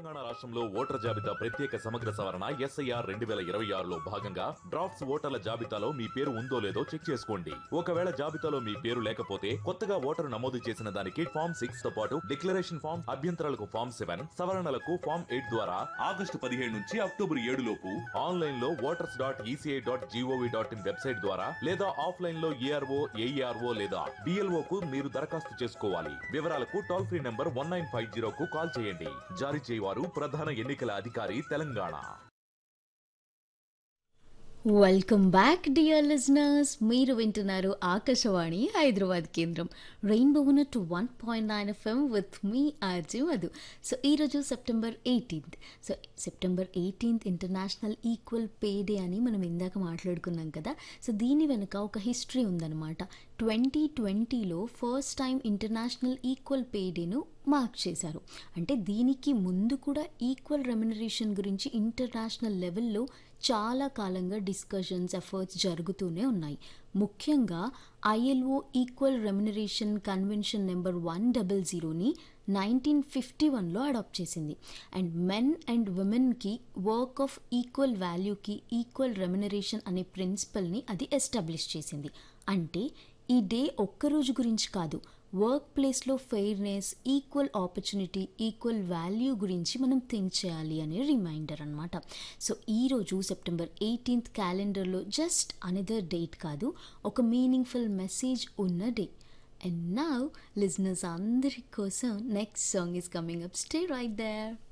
తెలంగాణ రాష్ట్రంలో ఓటర్ జాబితా ప్రత్యేక సమగ్ర సవరణ ఎస్ఐఆర్ రెండు వేల ఇరవై ఆరులో భాగంగా డ్రాఫ్ట్స్ ఓటర్ల జాబితాలో మీ పేరు ఉందో లేదో చెక్ చేసుకోండి ఒకవేళ జాబితాలో మీ పేరు లేకపోతే కొత్తగా ఓటరు నమోదు చేసిన దానికి ఫామ్ సిక్స్ తో పాటు డిక్లరేషన్ ఫామ్ అభ్యంతరాలకు ఫామ్ సెవెన్ సవరణలకు ఫామ్ ఎయిట్ ద్వారా ఆగస్టు పదిహేడు నుంచి అక్టోబర్ ఏడు లోపు ఆన్లైన్ లో voters dot ECI dot G O V dot in website ద్వారా లేదా ఆఫ్లైన్ లో ఏఆర్ఓ ఏఈఆర్ఓ లేదా డిఎల్ఓ కు మీరు దరఖాస్తు చేసుకోవాలి వివరాలకు toll free number one nine five zero కు కాల్ చేయండి జారీ చేయవారు ప్రధాన ఎన్నికల అధికారి Telangana welcome back dear listeners మీరు వింటున్నారు ఆకాశవాణి హైదరాబాద్ కేంద్రం rainbow two one point nine FM with మీ ఆర్జీ మధు సో ఈరోజు September eighteenth so September eighteenth international equal pay day అని మనం ఇందాక మాట్లాడుకున్నాం కదా సో దీని వెనుక ఒక హిస్టరీ ఉందన్నమాట ట్వంటీ ట్వంటీలో first time international equal pay డేను మార్క్ చేశారు అంటే దీనికి ముందు కూడా ఈక్వల్ రెమ్యునరేషన్ గురించి ఇంటర్నేషనల్ లెవెల్లో చాలా కాలంగా డిస్కషన్స్ ఎఫర్ట్స్ జరుగుతూనే ఉన్నాయి ముఖ్యంగా ILO equal remuneration convention number one double జీరోని నైన్టీన్ ఫిఫ్టీ వన్లో అడాప్ట్ చేసింది అండ్ మెన్ అండ్ ఉమెన్కి వర్క్ ఆఫ్ ఈక్వల్ వాల్యూకి ఈక్వల్ రెమ్యునరేషన్ అనే ప్రిన్సిపల్ని అది ఎస్టాబ్లిష్ చేసింది అంటే ఈ డే ఒక్కరోజు గురించి కాదు వర్క్ ప్లేస్లో fairness equal opportunity equal value గురించి మనం థింక్ చేయాలి అనే రిమైండర్ అనమాట సో ఈరోజు సెప్టెంబర్ ఎయిటీన్త్ క్యాలెండర్లో జస్ట్ అనదర్ డేట్ కాదు ఒక మీనింగ్ఫుల్ మెసేజ్ ఉన్న డే అండ్ నౌ లిజనర్స్ అందరి కోసం next song is coming up stay right there